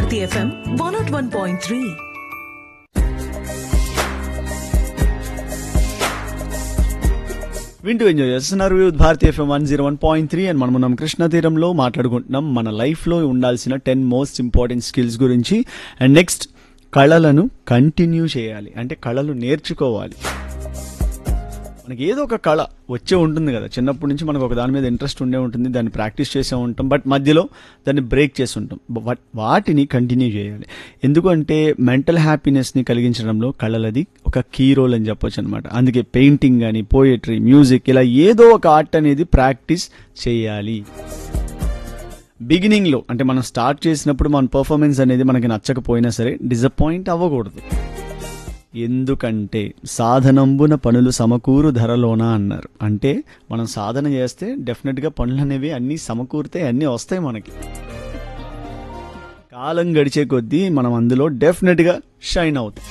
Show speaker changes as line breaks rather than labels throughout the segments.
Bharati FM one naught one point three
వింటూ enjoy చేస్తున్నారు with Bharati FM one zero one point three and మనం మనం కృష్ణ తీరంలో మాట్లాడుకుంటున్నాం మన లైఫ్లో ఉండాల్సిన టెన్ మోస్ట్ ఇంపార్టెంట్ స్కిల్స్ గురించి అండ్ నెక్స్ట్ కళలను కంటిన్యూ చేయాలి అంటే కళలు నేర్చుకోవాలి మనకి ఏదో ఒక కళ వచ్చే ఉంటుంది కదా చిన్నప్పటి నుంచి మనకు ఒక దాని మీద ఇంట్రెస్ట్ ఉండే ఉంటుంది దాన్ని ప్రాక్టీస్ చేసే ఉంటాం బట్ మధ్యలో దాన్ని బ్రేక్ చేసి ఉంటాం బట్ వాటిని కంటిన్యూ చేయాలి ఎందుకంటే మెంటల్ హ్యాపీనెస్ని కలిగించడంలో కళలది ఒక కీ రోల్ అని చెప్పొచ్చు అనమాట అందుకే పెయింటింగ్ కానీ పోయట్రీ మ్యూజిక్ ఇలా ఏదో ఒక ఆర్ట్ అనేది ప్రాక్టీస్ చేయాలి బిగినింగ్లో అంటే మనం స్టార్ట్ చేసినప్పుడు మన పర్ఫార్మెన్స్ అనేది మనకి నచ్చకపోయినా సరే డిసప్పాయింట్ అవ్వకూడదు ఎందుకంటే సాధనంబున పనులు సమకూరు ధరలోన అన్నారు అంటే మనం సాధన చేస్తే డెఫినెట్గా పనులు అనేవి అన్నీ సమకూరితే అన్నీ వస్తాయి మనకి కాలం గడిచే కొద్దీ మనం అందులో డెఫినెట్గా షైన్ అవుతాం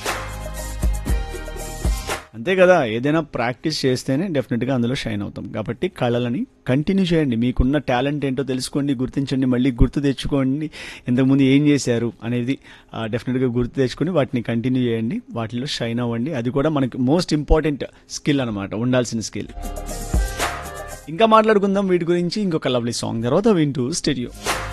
అంతే కదా ఏదైనా ప్రాక్టీస్ చేస్తేనే డెఫినెట్గా అందులో షైన్ అవుతాం కాబట్టి కళలని కంటిన్యూ చేయండి మీకున్న టాలెంట్ ఏంటో తెలుసుకోండి గుర్తించండి మళ్ళీ గుర్తు తెచ్చుకోండి ఇంతకుముందు ఏం చేశారు అనేది ఆ, డెఫినెట్గా గుర్తు తెచ్చుకొని వాటిని కంటిన్యూ చేయండి వాటిలో షైన్ అవ్వండి అది కూడా మనకి మోస్ట్ ఇంపార్టెంట్ స్కిల్ అనమాట ఉండాల్సిన స్కిల్ ఇంకా మాట్లాడుకుందాం వీటి గురించి ఇంకొక లవ్లీ సాంగ్ తర్వాత వింటూ స్టేడియో